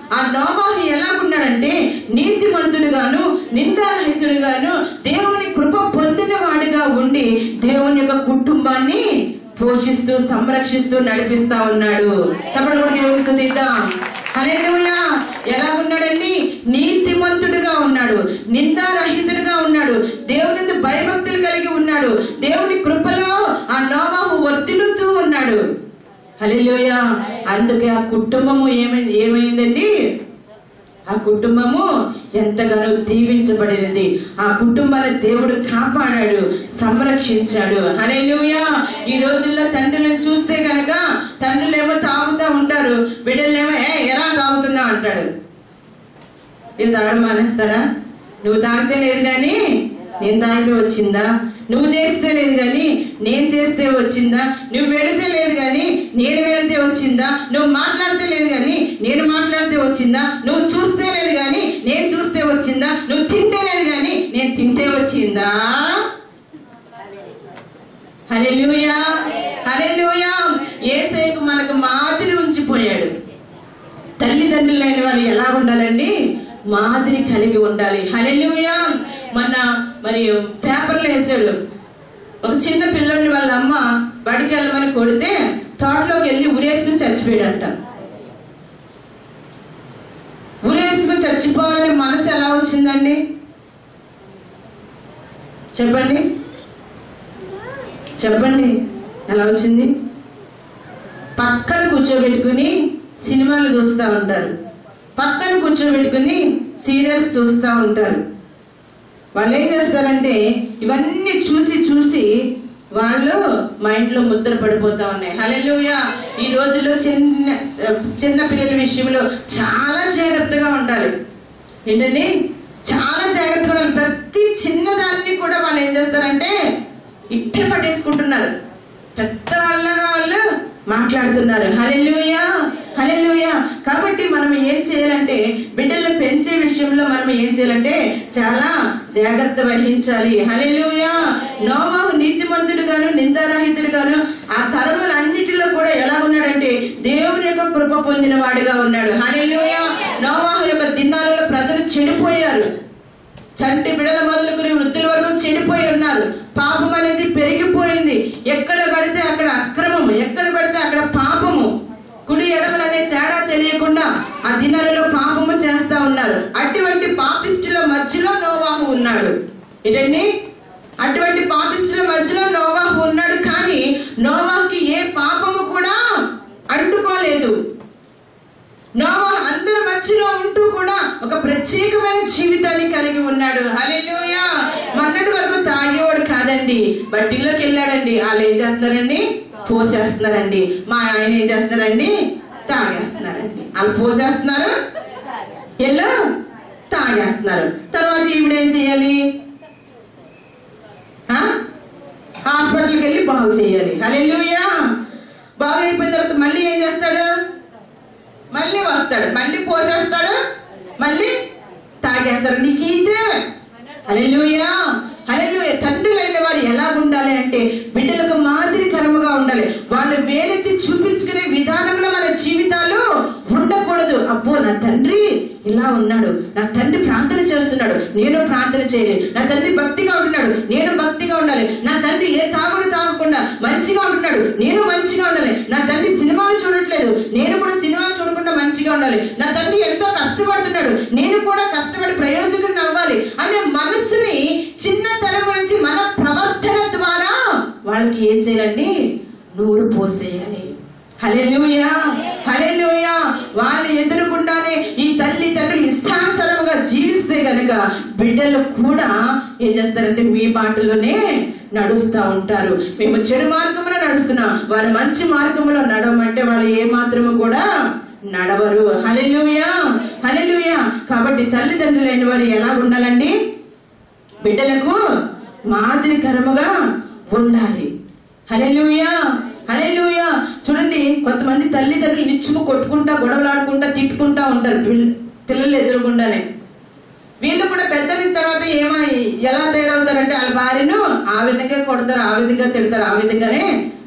ఆ నోవాహు ఎలాగున్నాడంటే నీతిమంతుడుగాను నిందారహితుడుగాను దేవుని కృప పొందిన వాడిగా ఉండి దేవుని యొక్క కుటుంబాన్ని పోషిస్తూ సంరక్షిస్తూ నడిపిస్తా ఉన్నాడు చెప్పండి కూడా దేవుని స్తుతిద్దాం హల్లెలూయా ఎలా ఉన్నాడండి నీతిమంతుడుగా ఉన్నాడు నిందారహితుడుగా ఉన్నాడు దేవుని భయభక్తులు కలిగి ఉన్నాడు దేవుని కృపలో ఆ నోవాహు వర్తిల్లుతూ ఉన్నాడు హల్లెలూయా అందుకే ఆ కుటుంబము ఏమై ఏమైందండి ఆ కుటుంబము ఎంతగానో దీవించబడినది ఆ కుటుంబాన్ని దేవుడు కాపాడాడు సంరక్షించాడు హల్లెలూయా ఈ రోజుల్లో తండ్రులను చూస్తే కనుక తండ్రులేమో తాగుతూ ఉంటారు బిడ్డలేమో ఏ ఎలా తాగుతున్నా అంటాడు ఇది తాగడం మానేస్తారా నువ్వు తాగితే లేదు కానీ నేను తాగితే వచ్చిందా నువ్వు చేస్తే లేదు కానీ నేను చేస్తే వచ్చిందా నువ్వు వెళితే లేదు కానీ నేను వెళితే వచ్చిందా నువ్వు మాట్లాడితే లేదు కానీ నేను మాట్లాడితే వచ్చిందా నువ్వు చూస్తే లేదు కానీ నేను చూస్తే వచ్చిందా నువ్వు తింటే లేదు కానీ నేను తింటే వచ్చిందా హల్లెలూయా హల్లెలూయా యేసయ్యకు మనకు మాదిరి ఉంచిపోయాడు తల్లిదండ్రులైన వారు ఎలా ఉండాలండి మాదిరి కలిగి ఉండాలి హల్లెలూయా మొన్న మరి పేపర్లు వేసాడు ఒక చిన్న పిల్లోడిని వాళ్ళ అమ్మ బడికి వెళ్ళమని కొడితే తోటలోకి వెళ్ళి ఉరేసుకుని చచ్చిపోయాడంట ఉరేసుకుని చచ్చిపోవాలని మనసు ఎలా వచ్చిందండి చెప్పండి చెప్పండి ఎలా వచ్చింది పక్కన కూర్చోబెట్టుకుని సినిమాలు చూస్తూ ఉంటారు పక్కన కూర్చోబెట్టుకుని సీరియల్స్ చూస్తూ ఉంటారు వాళ్ళు ఏం చేస్తారంటే ఇవన్నీ చూసి చూసి వాళ్ళు మైండ్ లో ముద్ర పడిపోతా ఉన్నాయి హల్లెలూయా ఈ రోజుల్లో చిన్న చిన్న పిల్లల విషయంలో చాలా జాగ్రత్తగా ఉండాలి ఏంటండి చాలా జాగ్రత్తగా ఉండాలి ప్రతి చిన్నదాన్ని కూడా వాళ్ళు ఏం చేస్తారంటే ఇట్టే పట్టేసుకుంటున్నారు పెద్ద వాళ్ళగా వాళ్ళు మాట్లాడుతున్నారు హల్లెలూయా హల్లెలూయా కాబట్టి మనం ఏం చేయాలంటే బిడ్డలు పెంచే విషయంలో మనం ఏం చేయాలంటే చాలా జాగ్రత్త వహించాలి హల్లెలూయా నోవాహు నీతిమంతుడుగాను నిందారహితుడుగాను ఆ తరములన్నిటిలో కూడా ఎలా ఉన్నాడంటే దేవుని యొక్క కృప పొందిన వాడిగా ఉన్నాడు హల్లెలూయా నోవాహు యొక్క దినాలలో ప్రజలు చెడిపోయారు చంటి బిడల మొదలుకుని వృద్ధుల వరకు చెడిపోయి ఉన్నారు పాపం అనేది పెరిగిపోయింది ఎక్కడ పడితే అక్కడ అక్రమం ఎక్కడ పడితే అక్కడ పాపము కుడి ఎడమలు అనే తేడా తెలియకుండా ఆ దినాలలో పాపము చేస్తా ఉన్నారు అటువంటి పాపిష్టుల మధ్యలో నోవాహు ఉన్నాడు ఏంటండి అటువంటి పాపిష్టుల మధ్యలో నోవాహు ఉన్నాడు కానీ నోవాహుకి ఏ పాపము కూడా అంటుకోలేదు నోవా అందరి మధ్యలో ఉంటూ కూడా ఒక ప్రత్యేకమైన జీవితాన్ని కలిగి ఉన్నాడు హల్లెలూయా మొన్నటి వరకు తాగేవాడు కాదండి బట్టీలోకి వెళ్ళాడండి వాళ్ళు ఏం చేస్తున్నారండి పోసేస్తున్నారండి మా ఆయన ఏం చేస్తున్నారండి తాగేస్తున్నారండి వాళ్ళు పోసేస్తున్నారు ఎల్లో తాగేస్తున్నారు తర్వాత ఈవిడ ఏం చేయాలి ఆ? హాస్పిటల్కి వెళ్ళి బాగు చేయాలి హల్లెలూయా బాగు అయిపోయిన తర్వాత మళ్ళీ ఏం చేస్తాడు మళ్ళీ వస్తాడు మళ్ళీ పోసేస్తాడు మళ్ళీ తాగేస్తాడు నీకు ఇదే హల్లెలూయా హల్లెలూయా తండ్రులైన వారు ఎలా ఉండాలి అంటే బిడ్డలకు మాదిరికరముగా ఉండాలి వాళ్ళు వేలెత్తి చూపించుకునే విధానంలో మన జీవితాలు ఉండకూడదు అబ్బో నా తండ్రి ఇలా ఉన్నాడు నా తండ్రి ప్రార్థన చేస్తున్నాడు నేను ప్రార్థన చేయాలి నా తండ్రి భక్తిగా ఉంటున్నాడు నేను భక్తిగా ఉండాలి నా తండ్రి ఏ తాగుడు తాగకుండా మంచిగా ఉంటున్నాడు నేను మంచిగా ఉండాలి నా తండ్రి సినిమాలు చూడట్లేదు నేను కూడా సినిమాలు చూడకుండా మంచిగా ఉండాలి నా తండ్రి ఎంతో కష్టపడుతున్నాడు నేను కూడా కష్టపడి ప్రయోజకుడిని అవ్వాలి అనే మనస్సుని చిన్నతనం నుంచి మన ప్రవర్తన ద్వారా వాళ్ళకి ఏం చేయాలండి నూరు పోసేయాలి హల్లెలూయా హల్లెలూయా వాళ్ళు ఎదురుకుండానే ఈ తల్లి తండ్రులు ఇష్టానుసారముగా జీవిస్తే గనుక బిడ్డలు కూడా ఏం చేస్తారంటే మీ బాటలోనే నడుస్తూ ఉంటారు మేము చెడు మార్గంలో నడుస్తున్నాం వారు మంచి మార్గంలో నడవమంటే వాళ్ళు ఏ మాత్రము కూడా నడవరు హల్లెలూయా హల్లెలూయా కాబట్టి తల్లిదండ్రులైన వారు ఎలా ఉండాలండి బిడ్డలకు మాదిరికరముగా ఉండాలి హల్లెలూయా హల్లెలూయా చూడండి కొంతమంది తల్లిదండ్రులు నిచ్చుము కొట్టుకుంటా గొడవలాడుకుంటా తిట్టుకుంటా ఉంటారు పిల్ల- పిల్లలు ఎదురుకుండానే వీళ్ళు కూడా పెద్దయిన తర్వాత ఏమై ఎలా తయారవుతారంటే వాళ్ళ భార్యను ఆ విధంగా కొడతారు ఆ విధంగా తిడతారు ఆ విధంగానే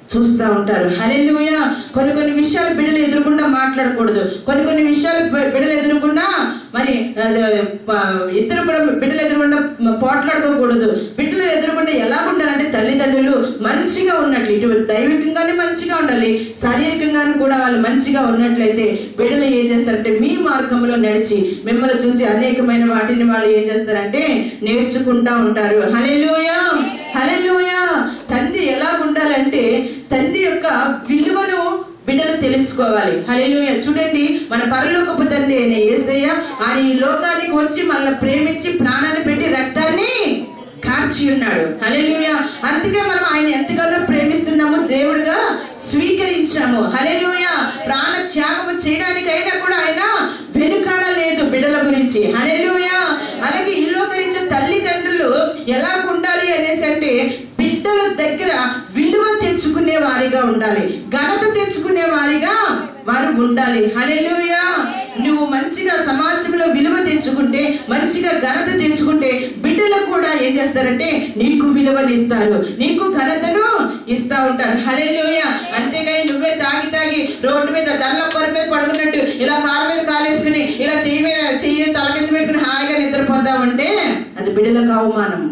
చూస్తూ ఉంటారు హల్లెలూయా కొన్ని కొన్ని విషయాలు బిడ్డలు ఎదురుకుండా మాట్లాడకూడదు కొన్ని కొన్ని విషయాలు బి- బిడ్డలు ఎదురుకుండా మరి అదే, ప- ఇద్దరు కూడా బిడ్డలు ఎదురుకుండా పోట్లాడుకోకూడదు బిడ్డలు ఎదురుకుండా ఎలా ఉండాలంటే తల్లిదండ్రులు మంచిగా ఉన్నట్లు ఇటు దైవికంగానే మంచిగా ఉండాలి శారీరకంగాను కూడా వాళ్ళు మంచిగా ఉన్నట్లయితే బిడ్డలు ఏం చేస్తారంటే మీ మార్గంలో నడిచి మిమ్మల్ని చూసి అనేకమైన వాటిని వాళ్ళు ఏం చేస్తారంటే నేర్చుకుంటా ఉంటారు హల్లెలూయా హల్లెలూయా తండ్రి ఎలా ఉండాలంటే తండ్రి యొక్క విలువను బిడ్డలు తెలుసుకోవాలి హల్లెలూయా చూడండి మన పరలోకపు తండ్రి అయిన యేసయ్య ఆయన ఈ లోకానికి వచ్చి మనల్ని ప్రేమించి ప్రాణాన్ని పెట్టి రక్తాన్ని కార్చి ఉన్నాడు హల్లెలూయా అందుకే మనం ఆయన ఎంతగానో ప్రేమిస్తున్నాము దేవుడుగా స్వీకరించాము హల్లెలూయా ప్రాణ త్యాగము చేయడానికైనా కూడా ఆయన వెనుకాడలేదు బిడ్డల గురించి హల్లెలూయా అలాగే ఈ లోకరించే తల్లిదండ్రులు ఎలా ఉండాలి అనేసి అంటే బిడ్డల దగ్గర విలువ తెచ్చుకునే వారిగా ఉండాలి ఘనత తెచ్చుకునే వారిగా వారు ఉండాలి హల్లెలూయా నువ్వు మంచిగా సమాజంలో విలువ తెచ్చుకుంటే మంచిగా ఘనత తెచ్చుకుంటే బిడ్డలకు కూడా ఏం చేస్తారంటే నీకు విలువని ఇస్తారు నీకు ఘనతను ఇస్తా ఉంటారు హల్లెలూయా అంతేగాని నువ్వే తాగి తాగి రోడ్డు మీద దళ్ళ పొర మీద పడుకున్నట్టు ఇలా కాలు మీద కాలేసుకుని ఇలా చెయ్యి మీద చెయ్యి తల కింద పెట్టుకుని హాయిగా నిద్రపోతామంటే అది బిడ్డలకు అవమానం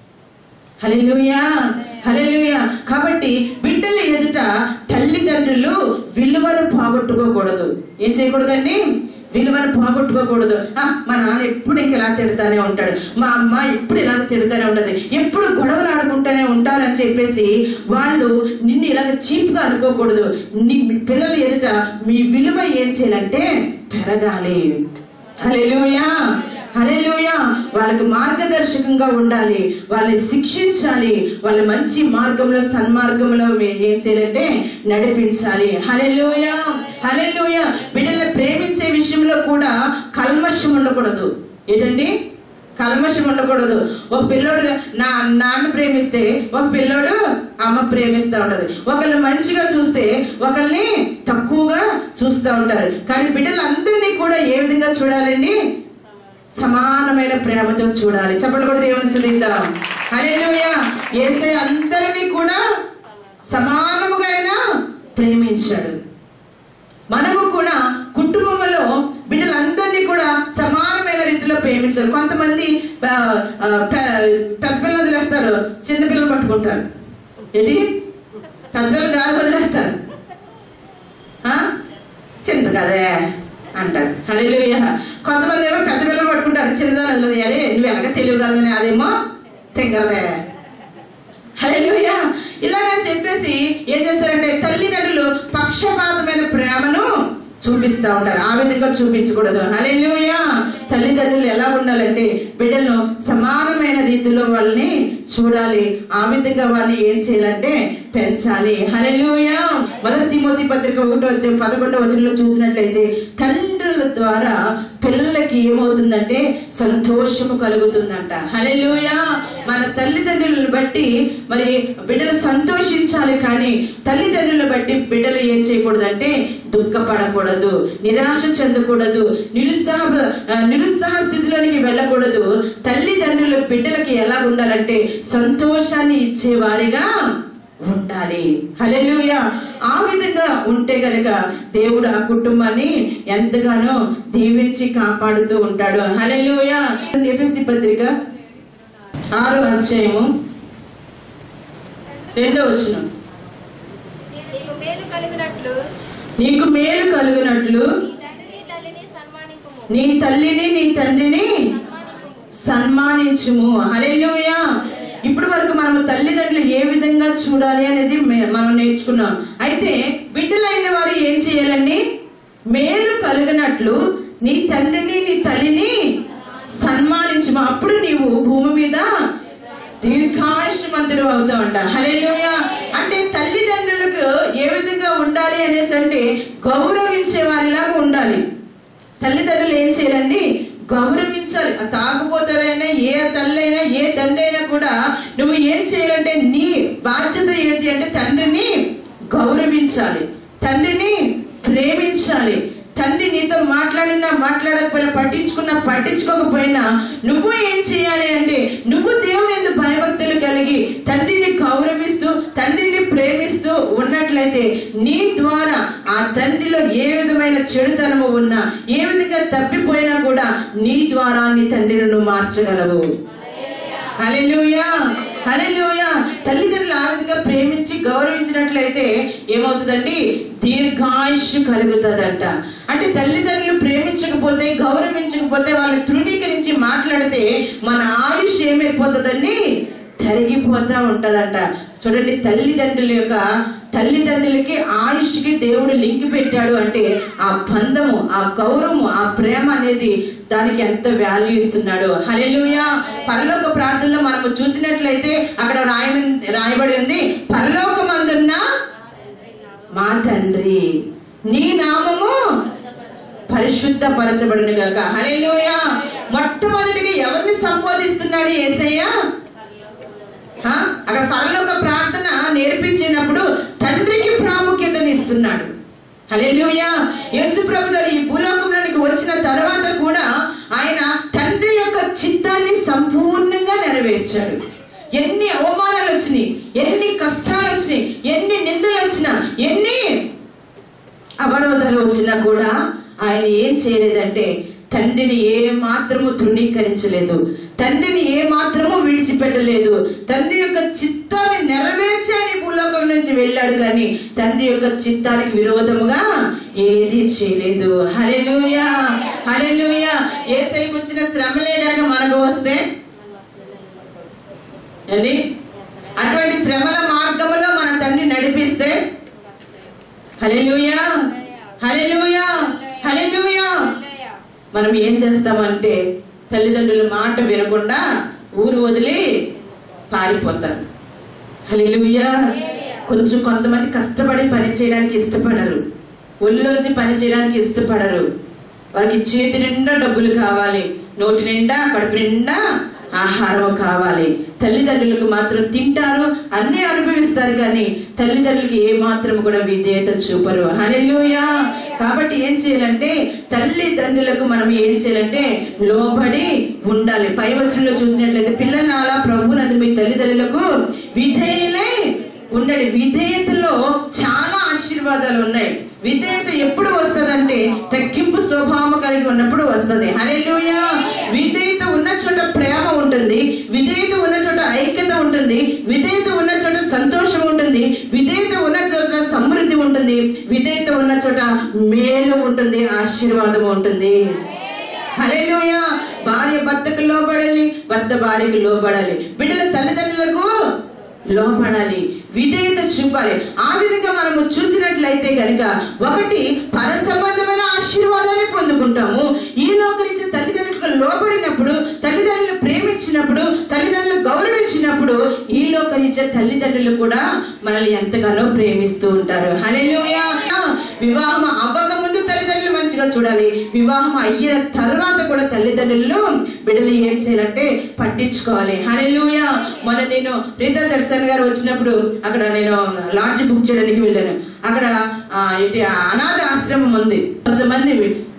హల్లెలూయా హల్లెలూయా కాబట్టి బిడ్డల ఎదుట తల్లిదండ్రులు విలువను పోగొట్టుకోకూడదు ఏం చేయకూడదండి విలువను పోగొట్టుకోకూడదు ఆ, మా నాన్న ఎప్పుడు ఇంక ఇలా తిడతానే ఉంటాడు మా అమ్మ ఎప్పుడు ఇలాగ తిడతానే ఉంటది ఎప్పుడు గొడవలు ఆడుకుంటూనే ఉంటారని చెప్పేసి వాళ్ళు నిన్ను ఇలాగ చీప్ గా అనుకోకూడదు నీ మీ పిల్లల ఎదుట మీ విలువ ఏం చేయాలంటే పెరగాలి హల్లెలూయా హల్లెలూయా వాళ్ళకి మార్గదర్శకంగా ఉండాలి వాళ్ళని శిక్షించాలి వాళ్ళ మంచి మార్గంలో సన్మార్గంలో మే- ఏం చేయాలంటే నడిపించాలి హల్లెలూయా హల్లెలూయా బిడ్డల్ని ప్రేమించే విషయంలో కూడా కల్మషం ఉండకూడదు ఏంటండి కల్మషం ఉండకూడదు ఒక పిల్లోడు నా నాన్న ప్రేమిస్తే ఒక పిల్లోడు అమ్మ ప్రేమిస్తూ ఉంటది ఒకళ్ళు మంచిగా చూస్తే ఒకళ్ళని తక్కువగా చూస్తూ ఉంటారు కానీ బిడ్డలందరినీ కూడా ఏ విధంగా చూడాలండి సమానమైన ప్రేమతో చూడాలి చెప్పండి కూడా దేవుని స్థుతిద్దాం హల్లెలూయా యేసే అందరినీ కూడా సమానముగా ఆయన ప్రేమించాడు మనము కూడా కుటుంబంలో బిడ్డలందరినీ కూడా సమానమైన రీతిలో ప్రేమించాలి కొంతమంది ఆ, ఆ, పె- పెద్ద పిల్లలు వదిలేస్తారు చిన్న పిల్లలు పట్టుకుంటారు ఏంటి పెద్ద పిల్లలు గాలి వదిలేస్తారు ఆ? చిన్న కదే అంటారు హల్లెలూయ కొంతమంది ఏమో పెద్ద పిల్లలు పట్టుకుంటారు చిన్నదాని వెళ్ళదు అరే నువ్వు ఎలాగ తెలివి కదని అదేమో తెంగరదే హల్లెలూయా ఇలాగా చెప్పేసి ఏం చేస్తారంటే తల్లిదండ్రులు పక్షపాతమైన ప్రేమను చూపిస్తా ఉంటారు ఆ విధంగా చూపించకూడదు హల్లెలూయా తల్లిదండ్రులు ఎలా ఉండాలంటే బిడ్డలను సమానమైన రీతిలో వాళ్ళని చూడాలి ఆ విధంగా వాళ్ళని ఏం చేయాలంటే పెంచాలి హల్లెలూయా మొదటి తిమోతి పత్రిక ఒకటో వచ్చే పదకొండవ వచనంలో చూసినట్లయితే తండ్రుల ద్వారా పిల్లలకి ఏమవుతుందంటే సంతోషము కలుగుతుందంట హల్లెలూయా మన తల్లిదండ్రులను బట్టి మరి బిడ్డలు సంతోషించాలి కానీ తల్లిదండ్రులను బట్టి బిడ్డలు ఏం చేయకూడదంటే దుఃఖపడకూడదు నిరాశ చెందకూడదు నిరుత్సాహ ఆ, నిరుత్సాహ స్థితిలోనికి వెళ్ళకూడదు తల్లిదండ్రులు బిడ్డలకి ఎలా ఉండాలంటే సంతోషాన్ని ఇచ్చేవారిగా ఉండాలి హల్లెలూయా ఆ విధంగా ఉంటే గనక దేవుడు ఆ కుటుంబాన్ని ఎంతగానో దీవించి కాపాడుతూ ఉంటాడు హల్లెలూయా ఎఫెసి పత్రిక ఆరో అధ్యాయము రెండో వచనం నీకు మేలు కలిగినట్లు నీకు మేలు కలుగునట్లు నీ తండ్రిని తల్లిని సన్మానింపుము నీ తల్లిని నీ తండ్రిని సన్మానింపుము సన్మానించుము హల్లెలూయా ఇప్పటి వరకు మనం తల్లిదండ్రులు ఏ విధంగా చూడాలి అనేది మే- మనం నేర్చుకున్నాం అయితే బిడ్డలైన వారు ఏం చేయాలండి మేలు కలిగినట్లు నీ తండ్రిని నీ తల్లిని సన్మానించుము అప్పుడు నీవు భూమి మీద దీర్ఘాయుష్మంతుడు అవుతావంట హల్లెలూయా అంటే తల్లిదండ్రులకు ఏ విధంగా ఉండాలి అనేసి అంటే గౌరవించే వారిలాగా ఉండాలి తల్లిదండ్రులు ఏం చేయాలండి గౌరవించాలి ఆ తాగుబోతారైనా ఏ తల్లైనా ఏ తండ్రి అయినా కూడా నువ్వు ఏం చేయాలంటే నీ బాధ్యత ఏంటి అంటే తండ్రిని గౌరవించాలి తండ్రిని ప్రేమించాలి తండ్రి నీతో మాట్లాడిన మాట్లాడినా మాట్లాడకపోయినా పట్టించుకున్నా పట్టించుకోకపోయినా నువ్వు ఏం చేయాలి అంటే నువ్వు దేవుని ఎందుకు భయభక్తులు కలిగి తండ్రిని గౌరవిస్తూ తండ్రిని ప్రేమిస్తూ ఉన్నట్లయితే నీ ద్వారా ఆ తండ్రిలో ఏ విధమైన చెడుతనము ఉన్నా ఏ విధంగా తప్పిపోయినా కూడా నీ ద్వారా నీ తండ్రిని నువ్వు మార్చగలవు హల్లెలూయా హల్లెలూయా తల్లిదండ్రులు ఆ విధంగా ప్రేమించి గౌరవించినట్లయితే ఏమవుతుందండి దీర్ఘాయుష్ కలుగుతుందంట అంటే తల్లిదండ్రులు ప్రేమించకపోతే గౌరవించకపోతే వాళ్ళని తృణీకరించి మాట్లాడితే మన ఆయుష్ ఏమైపోతుందండి తరిగిపోతా ఉంటదంట చూడండి తల్లిదండ్రుల యొక్క తల్లిదండ్రులకి ఆయుష్కి దేవుడు లింక్ పెట్టాడు అంటే ఆ బంధము ఆ గౌరవము ఆ ప్రేమ అనేది దానికి ఎంత వాల్యూ ఇస్తున్నాడు హల్లెలూయా పరలోక ప్రార్థనలో మనము చూసినట్లయితే అక్కడ రాయ రాయబడి ఉంది పరలోకమందున్న మా తండ్రి నీ నామము పరిశుద్ధ పరచబడిన గాక హల్లెలూయా మొట్టమొదటిగా ఎవరిని సంబోధిస్తున్నాడు యేసయ్య ఆ? అక్కడ పరలోక ప్రార్థన నేర్పించినప్పుడు తండ్రికి ప్రాముఖ్యతని ఇస్తున్నాడు హల్లెలూయా యేసు ప్రభు గారు ఈ భూలోకంలోనికి వచ్చిన తర్వాత కూడా ఆయన తండ్రి యొక్క చిత్తాన్ని సంపూర్ణంగా నెరవేర్చాడు ఎన్ని అవమానాలు వచ్చినాయి ఎన్ని కష్టాలు వచ్చినాయి ఎన్ని నిందలు వచ్చినా ఎన్ని అవరోధాలు వచ్చినా కూడా ఆయన ఏం చేయలేదంటే తండ్రిని ఏ మాత్రము తృణీకరించలేదు తండ్రిని ఏ మాత్రము విడిచిపెట్టలేదు తండ్రి యొక్క చిత్తాన్ని నెరవేర్చి ఆయన ఈ భూలోకం నుంచి వెళ్ళాడు కానీ తండ్రి యొక్క చిత్తానికి విరోధముగా ఏది చేయలేదు హల్లెలూయా హల్లెలూయా ఏసైకి వచ్చిన శ్రమలే కనుక మనకు వస్తే ఏంది అటువంటి శ్రమల మార్గములో మన తండ్రి నడిపిస్తే హల్లెలూయా హల్లెలూయా హల్లెలూయా మనం ఏం చేస్తామంటే తల్లిదండ్రుల మాట వినకుండా ఊరు వదిలి పారిపోతారు హల్లెలూయా కొంచెం కొంతమంది కష్టపడి పని చేయడానికి ఇష్టపడరు ఒళ్ళోంచి పని చేయడానికి ఇష్టపడరు వారికి చేతి నిండా డబ్బులు కావాలి నోటి నిండా కడుపు నిండా ఆహారం కావాలి తల్లిదండ్రులకు మాత్రం తింటారు అన్ని అనుభవిస్తారు కానీ తల్లిదండ్రులకి ఏ మాత్రం కూడా విధేయత చూపరు హల్లెలూయా కాబట్టి ఏం చేయాలంటే తల్లిదండ్రులకు మనం ఏం చేయాలంటే లోబడి ఉండాలి పై వచనంలో చూసినట్లయితే పిల్లనాలా ప్రభు నందు మీ తల్లిదండ్రులకు విధేయులై ఉండండి విధేయతలో చాలా ఆశీర్వాదాలు ఉన్నాయి విధేయత ఎప్పుడు వస్తదంటే తగ్గింపు స్వభావం కలిగి ఉన్నప్పుడు వస్తది హల్లెలూయా విధేయత ఉన్న చోట ప్రేమ ఉంటుంది విధేయత ఉన్న చోట ఐక్యత ఉంటుంది విధేయత ఉన్న చోట సంతోషం ఉంటుంది విధేయత ఉన్న చోట సమృద్ధి ఉంటుంది విధేయత ఉన్న చోట మేలు ఉంటుంది ఆశీర్వాదం ఉంటుంది హల్లెలూయా భార్య భర్తకు లోబడాలి భర్త భార్యకు లోబడాలి బిడ్డల తల్లిదండ్రులకు లోపడాలి విధేయత చూపాలి ఆ విధంగా మనము చూసినట్లయితే గనుక ఒకటి పర సంబంధమైన ఆశీర్వాదాన్ని పొందుకుంటాము ఈ లోకరించి తల్లిదండ్రులకు లోబడినప్పుడు తల్లిదండ్రులు ప్రేమించినప్పుడు తల్లిదండ్రులు గౌరవించినప్పుడు ఈ లోకరించే తల్లిదండ్రులు కూడా మనల్ని ఎంతగానో ప్రేమిస్తూ ఉంటారు హల్లెలూయా వివాహం అవ్వక ముందు తల్లిదండ్రులు మంచిగా చూడాలి వివాహం అయ్యిన తర్వాత కూడా తల్లిదండ్రులు బిడ్డలు ఏం చేయాలంటే పట్టించుకోవాలి హల్లెలూయా మొన్న నేను ప్రీతా దర్శన్ గారు వచ్చినప్పుడు అక్కడ నేను లాడ్జ్ బుక్ చేయడానికి వెళ్ళాను అక్కడ ఆ, ఏంటి ఆ అనాథ ఆశ్రమం ఉంది కొంతమంది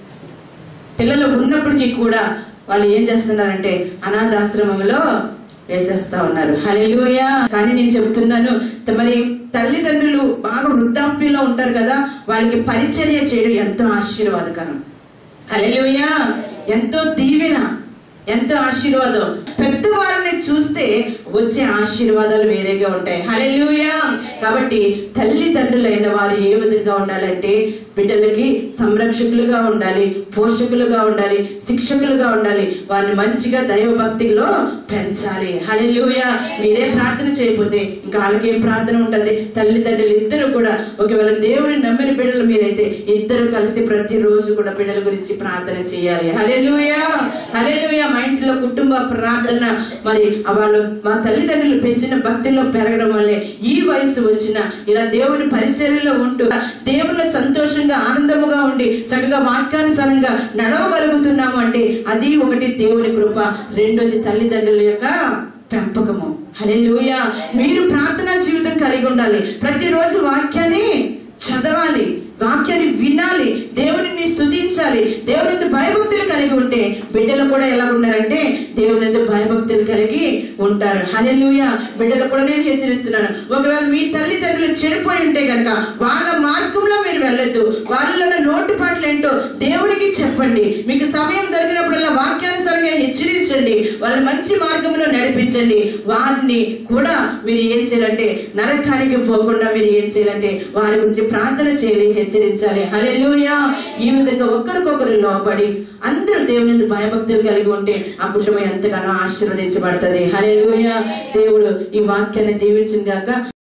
పిల్లలు ఉన్నప్పటికీ కూడా వాళ్ళు ఏం చేస్తున్నారంటే అనాథాశ్రమంలో వేసేస్తా ఉన్నారు హల్లెలూయా కానీ నేను చెబుతున్నాను త- మరి తల్లిదండ్రులు బాగా వృద్ధాప్యంలో ఉంటారు కదా వాళ్ళకి పరిచర్య చేయడం ఎంతో ఆశీర్వాదకరం హల్లెలూయా ఎంతో దీవెన ఎంతో ఆశీర్వాదం పెద్దవారిని చూస్తే వచ్చే ఆశీర్వాదాలు వేరేగా ఉంటాయి హల్లెలూయా కాబట్టి తల్లిదండ్రులైన వారు ఏ విధంగా ఉండాలంటే బిడ్డలకి సంరక్షకులుగా ఉండాలి పోషకులుగా ఉండాలి శిక్షకులుగా ఉండాలి వారిని మంచిగా దైవభక్తిలో పెంచాలి హల్లెలూయా మీరే ప్రార్థన చేయకపోతే ఇంకా వాళ్ళకి ఏం ప్రార్థన ఉంటుంది తల్లిదండ్రులు ఇద్దరు కూడా ఒకవేళ దేవుని నమ్మిన బిడ్డలు మీరైతే ఇద్దరు కలిసి ప్రతిరోజు కూడా బిడ్డల గురించి ప్రార్థన చేయాలి హల్లెలూయా హల్లెలూయా మా ఇంట్లో కుటుంబ ప్రార్థన మరి వాళ్ళు మా తల్లిదండ్రులు పెంచిన భక్తిలో పెరగడం వల్లే ఈ వయసు వచ్చిన ఇలా దేవుని పరిచర్యలో ఉంటూ దేవుని సంతోషంగా ఆనందముగా ఉండి చక్కగా వాక్యానుసారంగా నడవగలుగుతున్నాము అంటే అది ఒకటి దేవుని కృప రెండోది తల్లిదండ్రుల యొక్క పెంపకము హల్లెలూయా మీరు ప్రార్థనా జీవితం కలిగి ఉండాలి ప్రతిరోజు వాక్యాన్ని చదవాలి వాక్యాన్ని వినాలి దేవుని స్తుతించాలి దేవుని ఎందు భయభక్తులు కలిగి ఉంటే బిడ్డలు కూడా ఎలా ఉన్నారంటే దేవుని ఎందు భయభక్తులు కలిగి ఉంటారు హల్లెలూయా బిడ్డలు కూడా నేను హెచ్చరిస్తున్నాను ఒకవేళ మీ తల్లిదండ్రులు చెడిపోయి ఉంటే కనుక వాళ్ళ మార్గంలో మీరు వెళ్ళొద్దు వాళ్ళలో ఉన్న లోటుపాట్లు ఏంటో దేవునికి చెప్పండి మీకు సమయం దొరికినప్పుడల్లా వాక్యానుసారంగా హెచ్చరించండి వాళ్ళ మంచి మార్గంలో నడిపించండి వారిని కూడా మీరు ఏం చేయాలంటే నరకానికి పోకుండా మీరు ఏం చేయాలంటే వారి గురించి ప్రార్థన చేయాలి హెచ్చరించాలి హల్లెలూయా ఈ విధంగా ఒకరికొకరు లోబడి అందరూ దేవుని యందు భయభక్తులు కలిగి ఉంటే ఆ కుటుంబం ఎంతగానో ఆశీర్వదించబడుతుంది హల్లెలూయా దేవుడు ఈ వాక్యాన్ని దీవించిన గాక